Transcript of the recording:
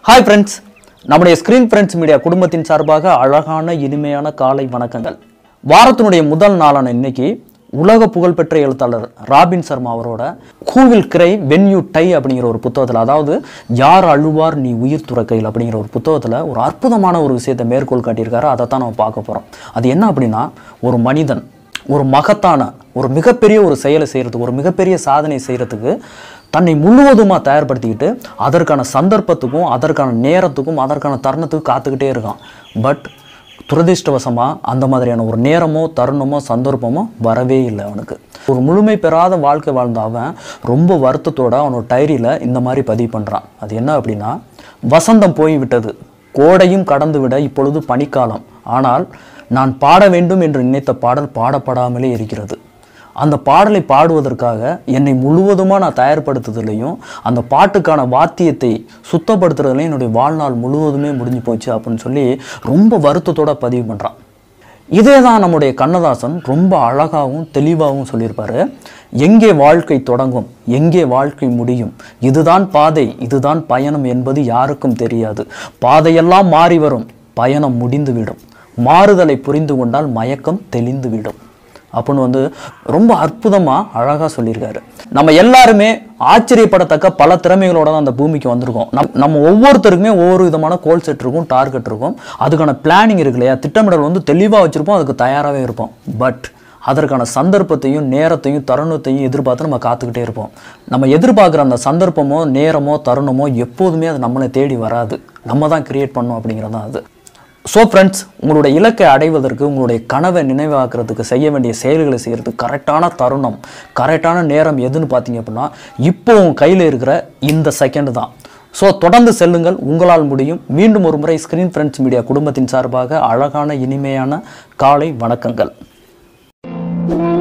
hi friends நம்முடைய screen friends media குடும்பத்தின் சார்பாக அழகான இனிமையான காலை வணக்கங்கள் வாரத்தினுடைய முதல் நாளான இன்னைக்கு உலக புகழ்பெற்ற எழுத்தாளர் ராபின் சர்மா அவரோட who will cry when you die அப்படிங்கிற ஒரு புத்தகத்தில் அதாவது யார் அழுவார் நீ உயிர் துறக்கையில் அப்படிங்கிற ஒரு புத்தகத்தில் ஒரு அற்புதமான ஒரு விஷயத்தை மேற்கோள் காட்டியிருக்காரு அதை தான் நம்ம பார்க்க போகிறோம் அது என்ன அப்படின்னா ஒரு மனிதன் ஒரு மகத்தான ஒரு மிகப்பெரிய ஒரு செயலை செய்கிறதுக்கு ஒரு மிகப்பெரிய சாதனை செய்கிறதுக்கு தன்னை முழுவதுமாக தயார்படுத்திக்கிட்டு அதற்கான சந்தர்ப்பத்துக்கும் அதற்கான நேரத்துக்கும் அதற்கான தருணத்துக்கும் காத்துக்கிட்டே இருக்கான் பட் துரதிர்ஷ்டவசமாக அந்த மாதிரியான ஒரு நேரமோ தருணமோ சந்தர்ப்பமோ வரவே இல்லை அவனுக்கு ஒரு முழுமை பெறாத வாழ்க்கை வாழ்ந்த அவன் ரொம்ப வருத்தத்தோட அவனோட டைரியில் இந்த மாதிரி பதிவு பண்ணுறான் அது என்ன அப்படின்னா வசந்தம் போய் விட்டது கோடையும் கடந்து விட இப்பொழுது பனிக்காலம் ஆனால் நான் பாட வேண்டும் என்று நினைத்த பாடல் பாடப்படாமலே இருக்கிறது அந்த பாடலை பாடுவதற்காக என்னை முழுவதுமாக நான் தயார்படுத்துறதுலையும் அந்த பாட்டுக்கான வாத்தியத்தை சுத்தப்படுத்துறதுலையும் என்னுடைய வாழ்நாள் முழுவதுமே முடிஞ்சு போச்சு அப்படின்னு சொல்லி ரொம்ப வருத்தத்தோட பதிவு பண்ணுறான் இதே தான் நம்முடைய கண்ணதாசன் ரொம்ப அழகாகவும் தெளிவாகவும் சொல்லியிருப்பாரு எங்கே வாழ்க்கை தொடங்கும் எங்கே வாழ்க்கை முடியும் இதுதான் பாதை இதுதான் பயணம் என்பது யாருக்கும் தெரியாது பாதையெல்லாம் மாறி வரும் பயணம் முடிந்துவிடும் மாறுதலை புரிந்து கொண்டால் மயக்கம் தெளிந்துவிடும் அப்படின்னு வந்து ரொம்ப அற்புதமாக அழகாக சொல்லியிருக்காரு நம்ம எல்லாருமே ஆச்சரியப்படத்தக்க பல திறமைகளோட தான் அந்த பூமிக்கு வந்திருக்கோம் நம் நம்ம ஒவ்வொருத்தருக்குமே ஒவ்வொரு விதமான கோல் செட் இருக்கும் டார்கெட் இருக்கும் அதுக்கான பிளானிங் இருக்கு இல்லையா திட்டமிடல் வந்து தெளிவாக வச்சுருப்போம் அதுக்கு தயாராகவே இருப்போம் பட் அதற்கான சந்தர்ப்பத்தையும் நேரத்தையும் தருணத்தையும் எதிர்பார்த்து நம்ம காத்துக்கிட்டே இருப்போம் நம்ம எதிர்பார்க்குற அந்த சந்தர்ப்பமோ நேரமோ தருணமோ எப்போதுமே அது நம்மளை தேடி வராது நம்ம தான் கிரியேட் பண்ணோம் அப்படிங்கிறது தான் அது ஸோ ஃப்ரெண்ட்ஸ் உங்களுடைய இலக்கை அடைவதற்கு உங்களுடைய கனவை நினைவாக்குறதுக்கு செய்ய வேண்டிய செயல்களை செய்கிறதுக்கு கரெக்டான தருணம் கரெக்டான நேரம் எதுன்னு பார்த்தீங்க அப்படின்னா இப்போ உங்கள் கையில் இருக்கிற இந்த செகண்ட் தான் ஸோ தொடர்ந்து செல்லுங்கள் உங்களால் முடியும் மீண்டும் ஒரு முறை ஸ்க்ரீன் ஃப்ரெண்ட்ஸ் மீடியா குடும்பத்தின் சார்பாக அழகான இனிமையான காலை வணக்கங்கள் La